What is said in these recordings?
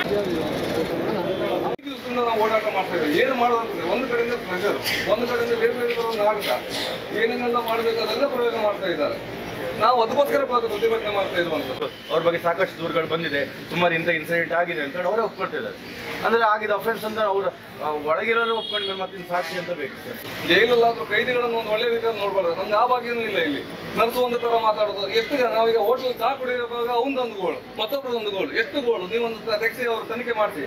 ಐದು ದಿವಸದಿಂದ ನಾವು ಓಡಾಟ ಮಾಡ್ತಾ ಇದ್ದೀವಿ ಏನು ಮಾಡೋದಂದ್ರೆ ಒಂದು ಕಡೆಯಿಂದ ಪ್ರೆಷರ್ ಒಂದು ಕಡೆಯಿಂದ ಬೇರೆ ಬೇರೆ ಬರೋ ನಾಟಕ ಏನೇನೆಲ್ಲ ಮಾಡಬೇಕು ಅದೆಲ್ಲ ಪ್ರಯೋಗ ಮಾಡ್ತಾ ಇದ್ದಾರೆ ನಾವು ಅದಕ್ಕೋಸ್ಕರ ಪ್ರ- ಪ್ರತಿಭಟನೆ ಮಾಡ್ತಾ ಇರುವಂಥದ್ದು ಅವ್ರ ಬಗ್ಗೆ ಸಾಕಷ್ಟು ದೂರುಗಳು ಬಂದಿದೆ ಸುಮಾರು ಇಂಥ ಇನ್ಸಿಡೆಂಟ್ ಆಗಿದೆ ಅಂತ ಹೇಳಿ ಅವರೇ ಒಪ್ಕೊಳ್ತಿದ್ದಾರೆ ಅಂದ್ರೆ ಆಗಿದ ಅಫೆನ್ಸ್ ಅಂತ ಅವ್ರು ಆ, ಒಳಗಿರೋರು ಒಪ್ಕೊಂಡ್ಮೇಲೆ ಮತ್ತೆ ಇನ್ನು ಸಾಕ್ಷಿ ಅಂತ ಬೇಕು ಸರ್ ಜೈಲಲ್ಲಾದ್ರೂ ಕೈದಿಗಳನ್ನು ಒಂದು ಒಳ್ಳೆ ರೀತಿಯಲ್ಲಿ ನೋಡ್ಬಾರ್ದು ನಮ್ಗೆ ಆ ಭಾಗ್ಯನೂ ಇಲ್ಲ ಇಲ್ಲಿ ನರ್ಸು ಒಂದು ತರ ಮಾತಾಡೋದು ಎಷ್ಟು ಜನ ನಾವೀಗ ಹೋಟ್ಲ್ ಚಾ ಕುಡಿಯುವಾಗ ಅವನದೊಂದು ಗೋಳು ಮತ್ತೊಬ್ಬರದೊಂದು ಗೋಳು ಎಷ್ಟು ಗೋಳು ನೀವೊಂದು ತೆಗೆಸಿ ಅವರು ತನಿಖೆ ಮಾಡಿಸಿ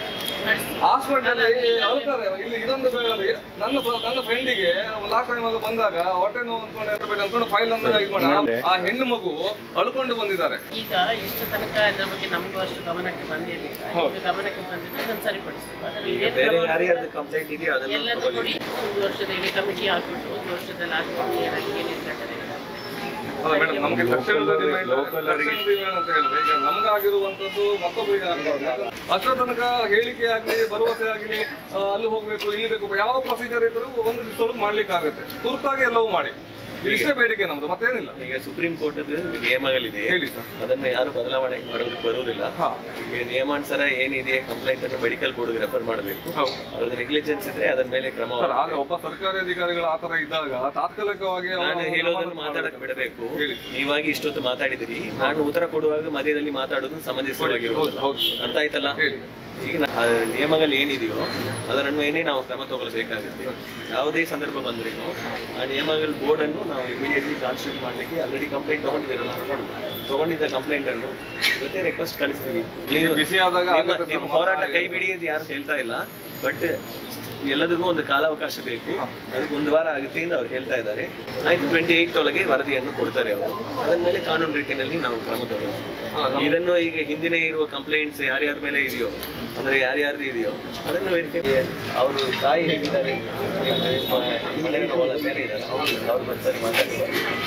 ಹಾಸ್ಪಿಟಲ್ ಅಳ್ತಾರೆ ಇಲ್ಲಿ ಇದೊಂದು ಬೇಡಲ್ಲಿ ನನ್ನ ಫ್ರ- ನನ್ನ ಫ್ರೆಂಡಿಗೆ ಲಾಸ್ಟ್ ಟೈಮ್ ಅದು ಬಂದಾಗ ಹೊಟ್ಟೆ ನೋವು ಅಂದ್ಕೊಂಡು ಇರ್ಬೇಕು ಅನ್ಕೊಂಡು ಫೈಲ್ ಅನ್ನು ಇದು ಮಾಡಿ ಆ- ಆ ಹೆಣ್ಣು ಮಗು ಅಳ್ಕೊಂಡು ಬಂದಿದ್ದಾರೆ ಈಗ ಎಷ್ಟು ತನಕ ನಮಗೆ ನಮಗೂ ಅಷ್ಟು ಗಮನಕ್ಕೆ ಬಂದಿರಲಿಲ್ಲ ಈಗ ಗಮನಕ್ಕೆ ಬಂದಿದ್ದು ಅದನ್ನು ಸರಿಪಡಿಸ್ತೀವಿ ಅದನ್ನು ಇದೇನು ಬೇರೆ ಕ್ರಮ ಯಾರ್ಯಾರ್ದು ಕಂಪ್ಲೇಂಟ್ ಇದೆಯೋ ಅದನ್ನ ಎಲ್ಲದೂ ಕೊಡಿ ಒಂದು ವರ್ಷದ ಇಡೀ ಕಮಿಟಿ ಹಾಕ್ಬಿಟ್ಟು ಒಂದು ವರ್ಷದಲ್ಲಿ ಹಾಕ್ಬಿಟ್ಟು ಏನಾಗಿ ಏನೇನು ಘಟನೆ ಅಲ್ಲ ಮೇಡಮ್ ನಮ್ಗೆ ತಕ್ಷಣದ ಡಿಮ್ಯಾಂಡ್ ತಕ್ಷಣದ ಡಿಮ್ಯಾಂಡ್ ಅಂತ ಹೇಳಿದ್ರೆ ಈಗ ನಮ್ಗಾಗಿರುವಂತದ್ದು ಮತ್ತೊಬ್ಬರಿಗೆ ಆಗಬಾರ್ದು ಅಷ್ಟರ ತನಕ ಹೇಳಿಕೆ ಆಗಲಿ ಭರವಸೆ ಆಗಲಿ ಅಲ್ಲಿ ಹೋಗ್ಬೇಕು ಇಲ್ಲಿ ಬೇಕು ಯಾವ ಪ್ರೊಸೀಜರ್ ಇದ್ರೂ ಒಂದು ದಿವಸ ಮಾಡ್ಲಿಕ್ಕೆ ಆಗುತ್ತೆ ತುರ್ತಾಗಿ ಎಲ್ಲವೂ ಮಾಡಿ ಇಷ್ಟೇ ಬೇಡಿಕೆ ನಮ್ದು ಮತ್ತೇನಿಲ್ಲ ಈಗ ಸುಪ್ರೀಂ ಕೋರ್ಟ್ ನಿಯಮಗಳಿದೆ ಹೇಳಿ ಸರ್ ಅದನ್ನ ಯಾರು ಬದಲಾವಣೆ ಮಾಡೋದಕ್ಕೆ ಬರುವುದಿಲ್ಲ ಹಾ ಈಗ ನಿಯಮಾನುಸಾರ ಏನಿದೆ ಕಂಪ್ಲೇಂಟ್ ಅನ್ನು ಮೆಡಿಕಲ್ ಬೋರ್ಡ್ಗೆ ರೆಫರ್ ಮಾಡಬೇಕು ಹೌದು ಅವ್ರದ್ದು ನೆಗ್ಲಿಜೆನ್ಸ್ ಇದ್ರೆ ಅದರ ಮೇಲೆ ಕ್ರಮ ಸರ್ ಆಗ ಒಬ್ಬ ಸರ್ಕಾರಿ ಅಧಿಕಾರಿಗಳು ಆತರ ಇದ್ದಾಗ ತಾತ್ಕಾಲಿಕವಾಗಿ ಅವರ ನಾನು ಒಂದು ಹೇಳೋದನ್ನು ಸಮಾಧಾನ ಮಾತಾಡಕ್ ಬಿಡಬೇಕು ಹೇಳಿ. ನೀವಾಗಿ ಇಷ್ಟೊತ್ತು ಮಾತಾಡಿದಿರಿ ನಾನು ಉತ್ತರ ಕೊಡುವಾಗ ಮಧ್ಯದಲ್ಲಿ ಮಾತಾಡೋದು ಸಮಂಜಸವಾಗಿರುವುದಿಲ್ಲ ಹೌದು, ಹೌದು. ಅರ್ಥ ಆಯ್ತಲ್ಲ ಹೇಳಿ ಈಗ ನಾ- ಆ ನಿಯಮಗಳು ಏನಿದೆಯೋ ಅದರನ್ವಯನೇ ನಾವು ಕ್ರಮ ತಗೊಳ್ಬೇಕಾಗುತ್ತೆ ಯಾವುದೇ ಸಂದರ್ಭ ಬಂದ್ರೂ ಆ ನಿಯಮಗಳ ಬೋರ್ಡ್ ಅನ್ನು ನಾವು ಇಮಿಡಿಯೇಟ್ಲಿ ಕಾನ್ಸ್ಟಿಟ್ಯೂಟ್ ಮಾಡಲಿಕ್ಕೆ ಆಲ್ರೆಡಿ ಕಂಪ್ಲೇಂಟ್ ತಗೊಂಡಿದ್ದೀರಲ್ಲ ತಗೊಂಡಿದ್ದ ಕಂಪ್ಲೇಂಟ್ ಅನ್ನು ಜೊತೆ ರಿಕ್ವೆಸ್ಟ್ ಕಳಿಸ್ತೀವಿ ನೀವು ಬಿಸಿ ಆದಾಗ ನಿಮ್ಮ- ಆಗುತ್ತೆ ನಿಮ್ಮ ಸರ್. ಹೋರಾಟ ಕೈ ಬಿಡಿ ಅಂತ ಯಾರು ಹೇಳ್ತಾ ಇಲ್ಲ ಬಟ್ ಎಲ್ಲದಕ್ಕೂ ಒಂದು ಕಾಲಾವಕಾಶ ಬೇಕು ಅದಕ್ಕೆ ಒಂದು ವಾರ ಆಗುತ್ತೆ ಅಂತ ಅವ್ರು ಹೇಳ್ತಾ ಇದ್ದಾರೆ ಆಯ್ತು ಟ್ವೆಂಟಿ ಏಯ್ಟ್ ಒಳಗೆ ವರದಿಯನ್ನು ಕೊಡ್ತಾರೆ ಅವರು ಅದರ ಮೇಲೆ ಕಾನೂನು ರೀತಿಯಲ್ಲಿ ನಾವು ಕ್ರಮ ತಗೊಳ್ತೀವಿ ಇದನ್ನು ಈಗ ಹಿಂದಿನ ಇರುವ ಕಂಪ್ಲೇಂಟ್ಸ್ ಯಾರ್ಯಾರ ಮೇಲೆ ಇದೆಯೋ ಅಂದ್ರೆ ಯಾರ್ಯಾರ್ದು ಇದೆಯೋ ಅದನ್ನು ವೆರಿಫೈ ಅವರು ತಾಯಿ ಹೇಗಿದ್ದಾರೆ ಮನೆಯಲ್ಲಿ ಒಳ ಬೇರೆ ಇದ್ದಾರೆ ಅವ್ರು ಅವ್ರು ಬರ್ತಾರೆ ಮಾತಾಡಿ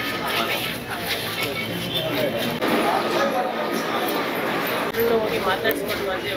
ಮಕ್ಕಳನ್ನ ಹೋಗಿ ಮಾತಾಡಿಸ್ಕೊಂಡು ಬಂದೆ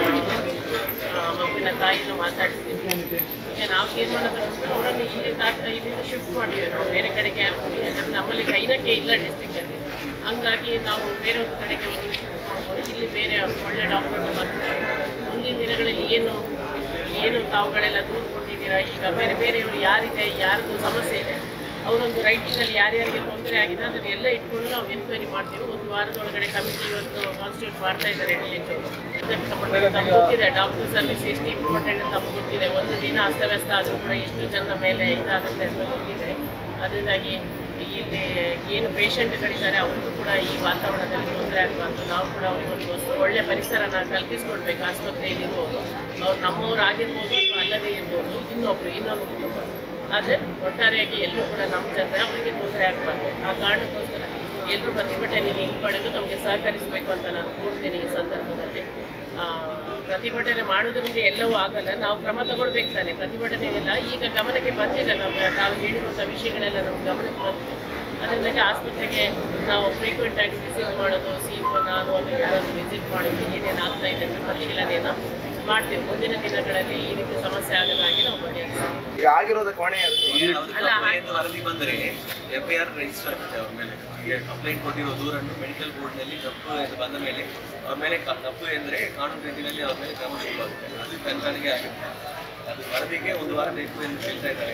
ಆ, ಮಗುವಿನ ತಾಯಿನ ಮಾತಾಡಿಸ್ತೀನಿ ಈಗ ನಾವು ತೀರ್ಮಾನ ತಗೊಂಡು ಅವರನ್ನು ಇಲ್ಲಿ ತಾತ ಇಲ್ಲಿಂದ ಶಿಫ್ಟ್ ಮಾಡಿದ್ವಿ ನಾವು ಬೇರೆ ಕಡೆಗೆ ಯಾಕಂದ್ರೆ ನಮ್ಮಲ್ಲಿ ಕೈನಕ್ಕೆ ಇಲ್ಲ ಡಿಸ್ಟಿಕಲ್ಲಿ ಹಂಗಾಗಿ ನಾವು ಬೇರೆ ಒಂದು ಕಡೆಗೆ ಹೋಗಿ ಇಲ್ಲಿ ಬೇರೆ ಒಳ್ಳೆ ಡಾಕ್ಟರ್ ಮುಂದಿನ ದಿನಗಳಲ್ಲಿ ಏನು ಏನು ತಾವುಗಳೆಲ್ಲ ದೂರು ಕೊಟ್ಟಿದ್ದೀರಾ ಈಗ ಬೇರೆ ಬೇರೆಯವರು ಯಾರಿದೆ ಯಾರ್ದು ಸಮಸ್ಯೆ ಇದೆ ಅವರೊಂದು ರೈಟಿಂಗಲ್ಲಿ ಯಾರ್ಯಾರಿಗೆ ತೊಂದರೆ ಆಗಿದೆ ಅದನ್ನ ಎಲ್ಲ ಇಟ್ಕೊಂಡು ನಾವು ಎನ್ಕ್ವೈರಿ ಮಾಡ್ತೀವಿ ಒಂದು ವಾರದೊಳಗಡೆ ಕಮಿಟಿ ಇವತ್ತು ಕಾನ್ಸ್ಟಿಟ್ಯೂಟ್ ಮಾಡ್ತಾ ಇದ್ದಾರೆ ಡಿ ಎಚ್ ಇದಕ್ಕೆ ಸಂಬಂಧಪಟ್ಟ ತಮ್ಗೆ ಗೊತ್ತಿದೆ ಡಾಕ್ಟರ್ ಸರ್ವಿಸ್ ಎಷ್ಟು ಇಂಪಾರ್ಟೆಂಟ್ ಅಂತ ತಮ್ಗೆ ಗೊತ್ತಿದೆ ಒಂದು ದಿನ ಅಸ್ತವ್ಯಸ್ತ ಆದರೂ ಕೂಡ ಎಷ್ಟು ಜನರ ಮೇಲೆ ಇದಾಗುತ್ತೆ ಅಂತ ಗೊತ್ತಿದೆ ಅದರಿಂದಾಗಿ ಇಲ್ಲಿ ಏನು ಪೇಷಂಟ್ಗಳಿದ್ದಾರೆ ಅವ್ರಿಗೂ ಕೂಡ ಈ ವಾತಾವರಣದಲ್ಲಿ ತೊಂದರೆ ಆಗಬಾರ್ದು ನಾವು ಕೂಡ ಅವ್ರಿಗೊಂದು ಒಳ್ಳೆ ಪರಿಸರನ ಕಲ್ಪಿಸ್ಕೊಡ್ಬೇಕು ಆಸ್ಪತ್ರೆಯಲ್ಲಿ ಇರ್ಬೋದು ಅವ್ರು ನಮ್ಮವ್ರು ಆಗಿರ್ಬೋದು ಅಥವಾ ಅಲ್ಲದೇ ಇರ್ಬೋದು ಇನ್ನೊಬ್ರು ಇನ್ನೊಂದು ಕುಟುಂಬ ಆದರೆ ಒಟ್ಟಾರೆಯಾಗಿ ಎಲ್ಲರೂ ಕೂಡ ನಮ್ಮ ಜೊತೆ ಅವರಿಗೆ ತೊಂದರೆ ಆಗಬಾರ್ದು ಆ ಕಾರಣಕ್ಕೋಸ್ಕರ ಎಲ್ಲರೂ ಪ್ರತಿಭಟನೆಗೆ ಹಿಂಪಡೆದು ನಮಗೆ ಸಹಕರಿಸಬೇಕು ಅಂತ ನಾನು ಕೋರ್ತೀನಿ ಈ ಸಂದರ್ಭದಲ್ಲಿ ಆ, ಪ್ರತಿಭಟನೆ ಮಾಡೋದ್ರಿಂದ ಎಲ್ಲವೂ ಆಗಲ್ಲ ನಾವು ಕ್ರಮ ತಗೊಳ್ಬೇಕು ತಾನೆ ಪ್ರತಿಭಟನೆಗೆಲ್ಲ ಈಗ ಗಮನಕ್ಕೆ ಬಂದಿಲ್ಲ ನಾವು ನಾವು ಹೇಳಿರುವಂಥ ವಿಷಯಗಳೆಲ್ಲ ನಮ್ಮ ಗಮನಕ್ಕೆ ಬಂದಿದೆ ಅದರಿಂದಾಗಿ ಆಸ್ಪತ್ರೆಗೆ ನಾವು ಫ್ರೀಕ್ವೆಂಟ್ ಆಗಿ ವಿಸಿಟ್ ಮಾಡೋದು ಸಿ ನಾನು ಅದು ಯಾರಾದರೂ ವಿಸಿಟ್ ಮಾಡೋದು ಏನೇನು ಆಗ್ತಾ ಇದೆ ಅಂತ ಪರಿಶೀಲನೆಯನ್ನು ಮಾಡ್ತೀವಿ ಮುಂದಿನ ದಿನಗಳಲ್ಲಿ ಈ ರೀತಿ ಸಮಸ್ಯೆ ಆಗದಾಗಿ ನಾವು ಬಗೆಹರಿಸ್ತೀವಿ ಈಗ ಆಗಿರೋದ ಕೊನೆ ಅದು. ಅಲ್ಲ, ಎಂದು ವರದಿ ಬಂದರೆ ಎಫ್ ಐ ಆರ್ ರಿಜಿಸ್ಟರ್ ಆಗುತ್ತೆ ಅವ್ರ ಮೇಲೆ ಈಗ ಕಂಪ್ಲೇಂಟ್ ಕೊಟ್ಟಿರೋ ದೂರನ್ನು ಮೆಡಿಕಲ್ ಬೋರ್ಡ್ನಲ್ಲಿ ತಪ್ಪು ಎಂದು ಬಂದ ಮೇಲೆ ಅವ್ರ ಮೇಲೆ ಕ- ತಪ್ಪು ಎಂದರೆ ಕಾನೂನು ರೀತಿಯಲ್ಲಿ ಅವ್ರ ಮೇಲೆ ಕ್ರಮ ಶುರುವಾಗುತ್ತೆ ಅದು ಕಣ್ಕಾಣಿಕೆ ಆಗುತ್ತೆ ಅದು ವರದಿಗೆ ಒಂದು ವಾರ ಬೇಕು ಎಂದು ಹೇಳ್ತಾ ಇದ್ದಾರೆ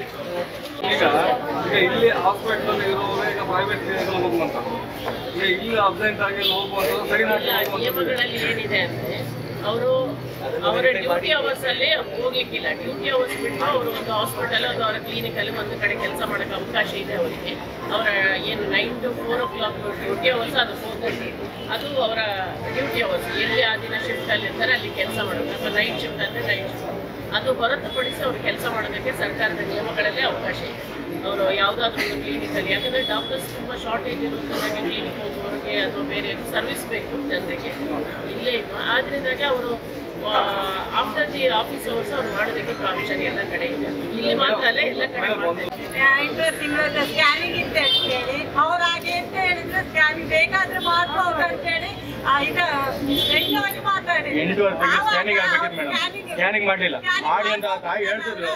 ಈಗ ಈಗ ಇಲ್ಲಿ ಹಾಸ್ಪಿಟಲ್ ಇರೋರು ಈಗ ಪ್ರೈವೇಟ್ ಕ್ಲಿನಿಕ್ ಹೋಗುವಂತ ಈಗ ಇಲ್ಲಿ ಅಬ್ಸೆಂಟ್ ಆಗಿ ಅಲ್ಲಿ ಹೋಗುವಂತ ಸೈನ್ ಹಾಕಿ ಇಲ್ಲ, ಹೋಗುವಂಥದ್ದು ನಿಯಮಗಳಲ್ಲಿ ಏನಿದೆ ಅಂದ್ರೆ ಅವರು ಅವರ ಡ್ಯೂಟಿ ಅವರ್ಸ್ ಅಲ್ಲಿ ಹೋಗ್ಲಿಕ್ಕಿಲ್ಲ ಡ್ಯೂಟಿ ಅವರ್ಸ್ ಬಿಟ್ಟು ಅವರು ಒಂದು ಹಾಸ್ಪಿಟಲ್ ಅಥವಾ ಅವರ ಕ್ಲಿನಿಕ್ ಅಲ್ಲಿ ಒಂದು ಕಡೆ ಕೆಲಸ ಮಾಡಕ್ಕೆ ಅವಕಾಶ ಇದೆ ಅವರಿಗೆ ಅವರ ಏನು nine to four o'clock duty hours ಅದು ಫೋರ್ ತರ್ಟಿ ಅದು ಅವರ ಡ್ಯೂಟಿ ಅವರ್ಸ್ ಎಲ್ಲಿ ಆ ದಿನ ಶಿಫ್ಟ್ ಅಲ್ಲಿ ಇರ್ತಾರೆ ಅಲ್ಲಿ ಕೆಲಸ ಮಾಡೋದು ಅಥವಾ ನೈಟ್ ಶಿಫ್ಟ್ ಅಂದ್ರೆ ನೈಟ್ ಶಿಫ್ಟ್ ಅದು ಹೊರತುಪಡಿಸಿ ಅವರು ಕೆಲಸ ಮಾಡೋದಕ್ಕೆ ಸರ್ಕಾರದ ನಿಯಮಗಳಲ್ಲೇ ಅವಕಾಶ ಇದೆ ಅವರು ಯಾವುದಾದ್ರೂ ಒಂದು ಕ್ಲಿನಿಕಲ್ಲಿ ಯಾಕಂದರೆ ಡಾಕ್ಟರ್ಸ್ ತುಂಬ ಶಾರ್ಟೇಜ್ ಇರುವುದಕ್ಕೆ ಕ್ಲಿನಿಕ್ ಹೋಗುವವರಿಗೆ ಅಥವಾ ಬೇರೆ ಸರ್ವಿಸ್ ಬೇಕು ಜನರಿಗೆ ಇಲ್ಲೇ ಇದ್ದು ಆದ್ರಿಂದಾಗಿ ಅವರು ಆಫ್ಟರ್ ದಿ ಆಫೀಸ್ ಅವರ್ಸ್ ಅವ್ರು ಮಾಡೋದಕ್ಕೆ ಪ್ರಾವಿಷನ್ ಎಲ್ಲ ಕಡೆ ಇದೆ ಇಲ್ಲಿ ಮಾತ್ರ ಅಲ್ಲ ಎಲ್ಲ ಕಡೆ ಮಾಡ್ತಾರೆ ಐದು ತಿಂಗಳ ಸ್ಕ್ಯಾನಿಂಗ್ ಇತ್ತು ಅಂತೇಳಿ ಅವ್ರು ಹಾಗೆ ಅಂತ ಹೇಳಿದ್ರೆ ಸ್ಕ್ಯಾನಿಂಗ್ ಬೇಕಾದ್ರೆ ಮಾಡ್ಬೋದು ಅಂತೇಳಿ ಆ, ಈಗ ವ್ಯಂಗ್ಯವಾಗಿ ಮಾತಾಡಿ ಎಂಟೂವರೆ ತಿಂಗಳು ಆವಾಗ ಸ್ಕ್ಯಾನಿಂಗ್ ಆಗ್ಬೇಕಿತ್ತು ಮೇಡಮ್ scanning- ಸ್ಕ್ಯಾನಿಂಗ್ ಮಾಡಲಿಲ್ಲ ಮಾಡಿ ಅಂತ ಆ ತಾಯಿ ಹೇಳ್ತಿದ್ರು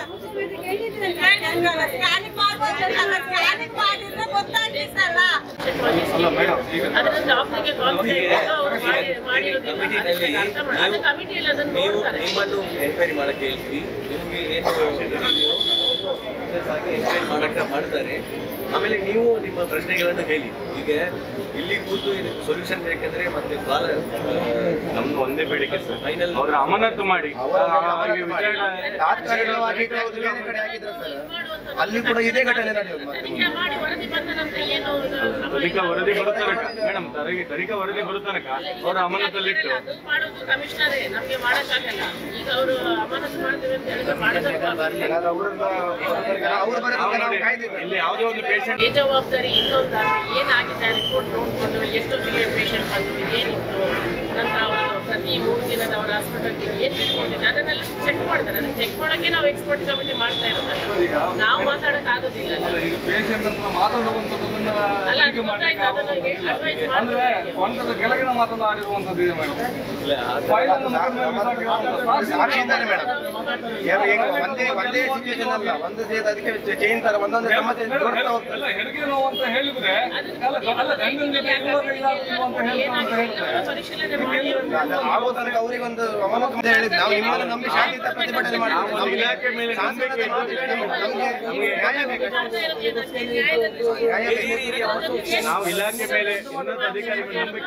ಸ್ಕ್ಯಾನಿಂಗ್ ಮಾಡ್ಬೋದು ಸ್ಕ್ಯಾನಿಂಗ್ ಮಾಡಿದ್ರೆ ಗೊತ್ತಾಗ್ಲಿಕ್ಕಲ್ಲ ಅಲ್ಲ ಮೇಡಮ್ ಈಗ ಅದನ್ನ ಡಾಕ್ಟರ್ಗೆ ಕಾನ್ಫಿಡೆಂಟ್ ಅವರು ಮಾಡಿ ಮಾಡಿರೋದಿಲ್ಲ ಅದಕ್ಕೆ ಅರ್ಥ ಮಾಡಿ ಅದು ಕಮಿಟಿಯಲ್ಲಿ ಅದನ್ನು ನೀವು ನೋಡ್ತಾರೆ ನಿಮ್ಮನ್ನು ಎಂಕ್ವೈರಿ ಮಾಡಕ್ಕೆ ಹೇಳ್ತೀವಿ ನಿಮಗೆ ಏನು ಎಂಕ್ವೈರಿ ಮಾಡಕ್ಕೆ ಮಾಡ್ತಾರೆ ಆಮೇಲೆ ನೀವು ನಿಮ್ಮ ಪ್ರಶ್ನೆಗಳನ್ನು ಹೇಳಿ ಈಗ ಇಲ್ಲಿ ಕೂತು ಸೊಲ್ಯೂಷನ್ ಬೇಕಂದ್ರೆ ಮತ್ತೆ ಬಾಲ ನಮ್ದು ಒಂದೇ ಬೇಡಿಕೆ ಸರ್ ಫೈನಲ್ ಅವ್ರ ಅಮಾನತು ಮಾಡಿ ಅವರಿಗೆ ವಿಚಾರಣೆ ತಾತ್ಕಾಲಿಕವಾಗಿ ಬೇರೆ ಕಡೆ ಆಗಿದ್ರು ಸರ್ ಅಲ್ಲಿ ಕೂಡ ಇದೇ ಘಟನೆ ನಡೆಯೋದು ಮತ್ತೆ ತನಿಖೆ ಮಾಡಿ ವರದಿ ಬಂದ ನಂತರ ಏನು ತನಿಖಾ ವರದಿ ಬರೋ ತನಕ ಮೇಡಮ್ ತನಿಖೆ ತನಿಖಾ ವರದಿ ಬರೋ ತನಕ ಅವ್ರ ಅಮಾನತಲ್ಲಿಟ್ಟು ಅದು ಮಾಡೋದು ಕಮಿಷನರೇ ನಮ್ಗೆ ಮಾಡಕ್ಕಾಗಲ್ಲ ಈಗ ಅವರು ಅಮಾನತು ಮಾಡ್ತೀವಿ ಅಂತ ಹೇಳಿದ್ರೆ ಮಾಡೋದಕ್ಕಾಗಲ್ಲ ಏನಾದ್ರು ಅವ್ರನ್ನ ಅವ್ರು ಬರೋದಕ್ಕೆ ನಾವು ಕಾಯ್ದಿಲ್ಲ ಇಲ್ಲಿ ಯಾವುದೇ ಒಂದು ಪೇಷಂಟ್ ಬೇಜವಾಬ್ದಾರಿ ಇನ್ನೊಂದಾದ್ರೆ ಏನಾಗಿದೆ ರಿಪೋರ್ಟ್ ನೋಡ್ಕೊಂಡು ಎಷ್ಟು ಪೇಷಂಟ್ ಬಂದು ಏನಿತ್ತು ನಂತರ ಅವರು ಪ್ರತಿ ಮೂರು ದಿನದ ಅವರ ಹಾಸ್ಪಿಟಲ್ಗೆ ಏನು ತಿಳ್ಕೊಂಡಿದೆ ಅದನ್ನೆಲ್ಲ ಚೆಕ್ ಮಾಡ್ತಾರೆ ಅದನ್ನ ಚೆಕ್ ಮಾಡೋಕೆ ನಾವು ಎಕ್ಸ್ಪರ್ಟ್ ಕಮಿಟಿ ಮಾಡ್ತಾ ಇರೋದಲ್ಲ ನಾವು ಮಾತಾಡಕ್ ಆಗೋದಿಲ್ಲ ಅಲ್ಲ, ಈಗ ಪೇಷಂಟ್ ಹತ್ರ ಮಾತಾಡುವಂಥದ್ದನ್ನ ಅಲ್ಲ ಅದು ತನಿಖೆ ಗೊತ್ತಾಯ್ತು ಮಾಡ್ಲಿಕ್ಕೆ ಅದನ್ನ ಅಡ್ವೈಸ್ ಅಂದ್ರೆ ಮಾಡ್ತಾರೆ ಸ್ವಂತದ ಕೆಳಗಿನ ಮಾತನಾಡಿರುವಂಥದ್ದು ಇದೆ ಮೇಡಮ್ ಫೈಲ್ ಅನ್ನು ಮುಖದ ಮೇಲೆ ಬಿಸಾಕಿರುವಂಥದ್ದು ಸಾಕ್ಷಿ ಇದ್ದಾರೆ ಮೇಡಮ್ ಯಾರು ಈಗ ಒಂದೇ ಒಂದೇ ಸಿಚುವೇಶನ್ ಅಲ್ಲ ಒಂದು ಸೇರಿ ಅದಕ್ಕೆ ಚೇಂಜ್ ತರ ಒಂದೊಂದು ಸಮಸ್ಯೆ ದೊಡ್ಡ ಹೋಗ್ತದೆ ಎಲ್ಲ ಹೆರಿಗೆ ನೋವು ಅಂತ ಹೇಳಿದ್ರೆ ಅಲ್ಲ ಅಲ್ಲ ಗಂಡನ ಜೊತೆ ಇರುವಾಗ ಇದಾಗ್ತಿಲ್ಲ ಅಂತ ಹೇಳ್ತಾರೆ ಅಂತ ಹೇಳಿದ್ರೆ ಪರಿಶೀಲನೆ ಮಾಡಿ ಅದು ಆಗೋ ತನಕ ಅವರಿಗೆ ಒಂದು ಅಮಾನತು ಅಂತ ಹೇಳಿದ್ರು ನಾವು ನಿಮ್ಮನ್ನು ನಂಬಿ ಶಾಂತಿಯುತ ಪ್ರತಿಭಟನೆ ಮಾಡ್ತೀವಿ ನಮ್ಮ ಇಲಾಖೆ ಮೇಲೆ ನಂಬಿಕೆ ನಮಗೆ ನಮಗೆ ನ್ಯಾಯ ಬೇಕು ಮಾಡ್ತಾ ಇರೋದು ಏನಂದ್ರೆ ನ್ಯಾಯದಲ್ಲಿ ನ್ಯಾಯ ಬೇಕು ನಾವು ಇಲಾಖೆ ಮೇಲೆ ಉನ್ನತ ಅಧಿಕಾರಿಗಳ ನಂಬಿಕೆ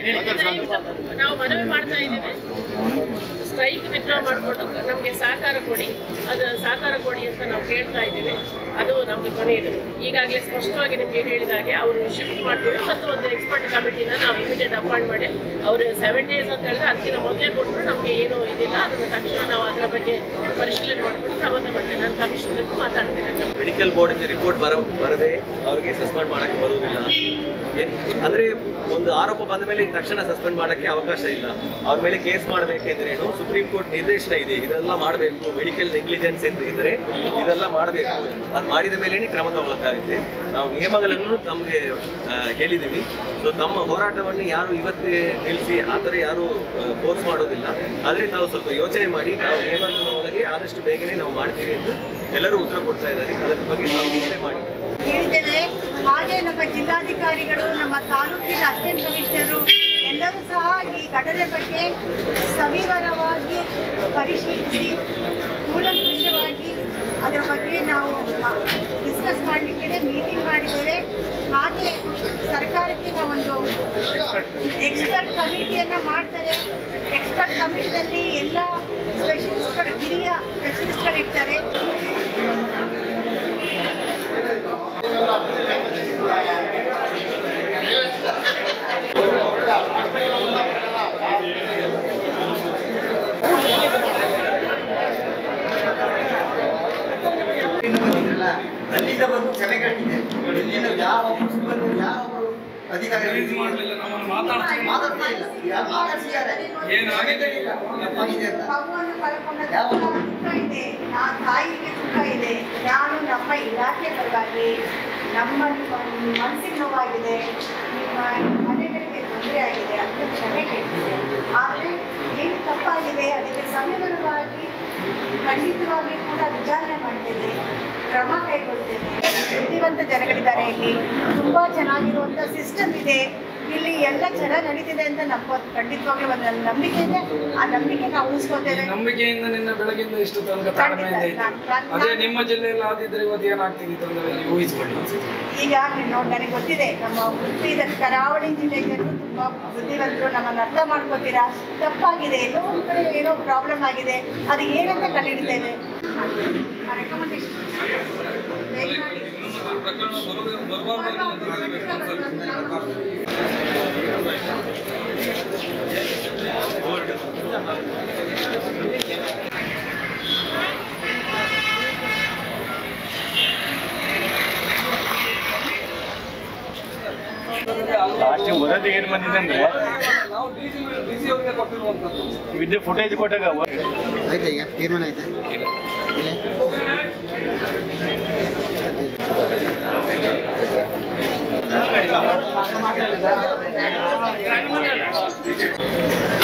ನಾವು ಮನವಿ ಮಾಡ್ತಾ ಇದ್ದೇವೆ ಸ್ಟ್ರೈಕ್ ವಿಡ್ರಾ ಮಾಡಿಕೊಂಡು ನಮಗೆ ಸಹಕಾರ ಕೊಡಿ ಅದು ಸಹಕಾರ ಕೊಡಿ ಅಂತ ನಾವು ಕೇಳ್ತಾ ಇದ್ದೇವೆ ಅದು ನಮಗೆ ಕೊನೆಯದು ಈಗಾಗಲೇ ಸ್ಪಷ್ಟವಾಗಿ ನಿಮಗೆ ಹೇಳಿದ ಹಾಗೆ ಅವರು ಶಿಫ್ಟ್ ಮಾಡ್ತೀವಿ ಮತ್ತು ಒಂದು ಎಕ್ಸ್ಪರ್ಟ್ ಕಮಿಟಿನ ನಾವು ಇಮಿಡಿಯೇಟ್ ಅಪಾಯಿಂಟ್ ಮಾಡಿ ಅವರು ಸೆವೆನ್ ಡೇಸ್ ಅಂತ ಹೇಳಿದ್ರೆ ಅದಕ್ಕಿಂತ ಮೊದಲೇ ಕೊಟ್ಟರು ನಮಗೆ ಏನೂ ಇದಿಲ್ಲ ಅದನ್ನು ತಕ್ಷಣ ನಾವು ಅದರ ಬಗ್ಗೆ ಪರಿಶೀಲನೆ ಮಾಡಿಕೊಂಡು ಕ್ರಮ ತಗೊಳ್ತೇವೆ ನಾನು ಕಮಿಷನರ್ಗೂ ಮಾತಾಡ್ತೇನೆ ಮೆಡಿಕಲ್ ಬೋರ್ಡ್ ರಿಪೋರ್ಟ್ ಬರ ಬರದೆ ಅವ್ರಿಗೆ ಸಸ್ಪೆಂಡ್ ಮಾಡಕ್ಕೆ ಬರುವುದಿಲ್ಲ ಏನ್- ಅಂದ್ರೆ ಒಂದು ಆರೋಪ ಬಂದ ಮೇಲೆ ತಕ್ಷಣ ಸಸ್ಪೆಂಡ್ ಮಾಡಕ್ಕೆ ಅವಕಾಶ ಇಲ್ಲ ಅವ್ರ ಮೇಲೆ ಕೇಸ್ ಮಾಡಬೇಕೆಂದ್ರೇನು ಸುಪ್ರೀಂ ಕೋರ್ಟ್ ನಿರ್ದೇಶನ ಇದೆ ಇದೆಲ್ಲ ಮಾಡಬೇಕು ಮೆಡಿಕಲ್ ನೆಗ್ಲಿಜೆನ್ಸ್ ಅಂತ ಇದ್ರೆ ಇದೆಲ್ಲ ಮಾಡಬೇಕು ಅದು ಮಾಡಿದ ಮೇಲೆ ಕ್ರಮ ತಗೊಳ್ಳಕ್ಕಾಗುತ್ತೆ ನಾವು ನಿಯಮಗಳನ್ನು ತಮಗೆ ಹೇಳಿದ್ದೀವಿ ಸೊ ತಮ್ಮ ಹೋರಾಟವನ್ನು ಯಾರು ಇವತ್ತೇ ನಿಲ್ಲಿಸಿ ಆ ಥರ ಯಾರು ಫೋರ್ಸ್ ಮಾಡೋದಿಲ್ಲ ಆದರೆ ನಾವು ಸ್ವಲ್ಪ ಯೋಚನೆ ಮಾಡಿ ನಾವು ನಿಯಮಗಳ ಒಳಗೆ ಆದಷ್ಟು ಬೇಗನೆ ನಾವು ಮಾಡ್ತೀವಿ ಎಂದು ಎಲ್ಲರೂ ಉತ್ತರ ಕೊಡ್ತಾ ಇದ್ದಾರೆ ಅದರ ಬಗ್ಗೆ ನಾವು ಯೋಚನೆ ಮಾಡಿ ಹೇಳಿದ್ದೇವೆ ಹಾಗೆ ನಮ್ಮ ಜಿಲ್ಲಾಧಿಕಾರಿಗಳು ನಮ್ಮ ತಾಲೂಕಿನ ಅಸಿಸ್ಟೆಂಟ್ ಕಮಿಷನರು ಎಲ್ಲರೂ ಸಹ ಈ ಘಟನೆ ಬಗ್ಗೆ ಸವಿವರವಾಗಿ ಪರಿಶೀಲಿಸಿ ಕೂಲಂಕುಷವಾಗಿ ಅದರ ಬಗ್ಗೆ ನಾವು ಡಿಸ್ಕಸ್ ಮಾಡಲಿಕ್ಕೆ ಮೀಟಿಂಗ್ ಮಾಡಿದ್ದೇವೆ ಹಾಗೆ ಸರ್ಕಾರಕ್ಕೆ ನಾವೊಂದು ಎಕ್ಸ್ಪರ್ಟ್ ಕಮಿಟಿಯನ್ನು ಮಾಡ್ತಾರೆ ಎಕ್ಸ್ಪರ್ಟ್ ಕಮಿಟಿನಲ್ಲಿ ಎಲ್ಲ ಸ್ಪೆಷಲಿಸ್ಟ್ಗಳು ಹಿರಿಯ ಸ್ಪೆಷಲಿಸ್ಟ್ಗಳು ಇರ್ತಾರೆ ಅಲ್ಲಿಂದ ಬಂದು ಕರೆಗಟ್ಟಿದೆ ಇಲ್ಲಿನ ಯಾವ ಮುನ್ಸಿಪಲ್ ಯಾವ ಅಧಿಕಾರಿಗಳು ಮಾಡಲಿಲ್ಲ ನಮ್ಮನ್ನು ಮಾತಾಡ್ತಾರೆ ಮಾತಾಡ್ತಾ ಇಲ್ಲ ಯಾರು ಮಾತಾಡ್ಸಿದ್ದಾರೆ ಏನಾಗಿದೆ ತಪ್ಪಾಗಿದೆ ಅಂತ ಮಗುವನ್ನು ಕಳ್ಕೊಂಡ ದುಃಖ ಇದೆ ಆ ತಾಯಿಗೆ ದುಃಖ ಇದೆ ನಾನು ನಮ್ಮ ಇಲಾಖೆ ಪರವಾಗಿ ನಮ್ಮ ನಿಮ್ಮ ಮನಸ್ಸಿಗೆ ನೋವಾಗಿದೆ ನಿಮ್ಮ ಮನೆಗಳಿಗೆ ತೊಂದರೆ ಆಗಿದೆ ಅದಕ್ಕೆ ಕ್ಷಮೆ ಕೇಳ್ತಿದೆ ಆದರೆ ಏನು ತಪ್ಪಾಗಿದೆ ಅದಕ್ಕೆ ಸಂವಿಧಾನವಾಗಿ ಖಂಡಿತವಾಗಿ ಕೂಡ ವಿಚಾರಣೆ ಮಾಡ್ತೇನೆ ಕ್ರಮ ಕೈಗೊಳ್ತೇನೆ ಬುದ್ಧಿವಂತ ಜನಗಳಿದ್ದಾರೆ ಇಲ್ಲಿ ತುಂಬಾ ಚೆನ್ನಾಗಿರುವಂತ ಸಿಸ್ಟಮ್ ಇದೆ ಇಲ್ಲಿ ಎಲ್ಲ ಚೆನ್ನಾಗಿ ನಡೀತಿದೆ ಅಂತ ನಮ್ಮ ಖಂಡಿತವಾಗಿ ಒಂದು ನಂಬಿಕೆ ಇದೆ ಆ ನಂಬಿಕೆ ನಾವು ಉಳಿಸ್ಕೊತೇವೆ ನಂಬಿಕೆಯಿಂದ ನಿನ್ನ ಬೆಳಗಿಂದ ಇಷ್ಟು ತನಕ ತಾಳ್ಮೆಯಿಂದ ಇದ್ದೆ ಅದೇ ನಿಮ್ಮ ಜಿಲ್ಲೆಯಲ್ಲಿ ಆದಿದ್ರೆ ಇವತ್ತು ಏನಾಗ್ತಿತ್ತು ಅಂದ್ರೆ ನೀವು ಊಹಿಸ್ಕೊಳ್ಳಿ ಈಗ ನೀವು ನೋಡಿ ನನಗೆ ಗೊತ್ತಿದೆ ನಮ್ಮ ಉಡುಪಿದ ಕರಾವಳಿ ಜಿಲ್ಲೆಗೆ ತುಂಬಾ ಬುದ್ಧಿವಂತರು ನಮ್ಮನ್ನು ಅರ್ಥ ಮಾಡ್ಕೋತೀರಾ ತಪ್ಪಾಗಿದೆ ಎಲ್ಲೋ ಒಂದು ಕಡೆ ಏನೋ ಪ್ರಾಬ್ಲಮ್ ಆಗಿದೆ ಅದು ಏನಂತ ಕಂಡುಹಿಡಿತೇವೆ ರೆಕಮೆಂಡೇಶನ್ ದಯಮಾಡಿ ಪ್ರಕರಣ ಬರುವ ಬರಬಾರ್ದು ಅಂತ ಹೇಳಬೇಕು ಒಂದ್ಸಲ. ಲಾಸ್ಟ್ ವರದಿ ಏನ್ ಬಂದಿದೆ ಅಂದ್ರೆ ನಾವು ಡಿ ಸಿ ಡಿ ಸಿ ಅವರಿಗೆ ಕೊಟ್ಟಿರುವಂಥದ್ದು ವಿದ್ಯೆ ಫುಟೇಜ್ ಕೊಟ್ಟಾಗ ಆಯ್ತಾ ಈಗ ತೀರ್ಮಾನ ಆಯ್ತಾ ಇಲ್ಲ ಮಾತಾಡಿ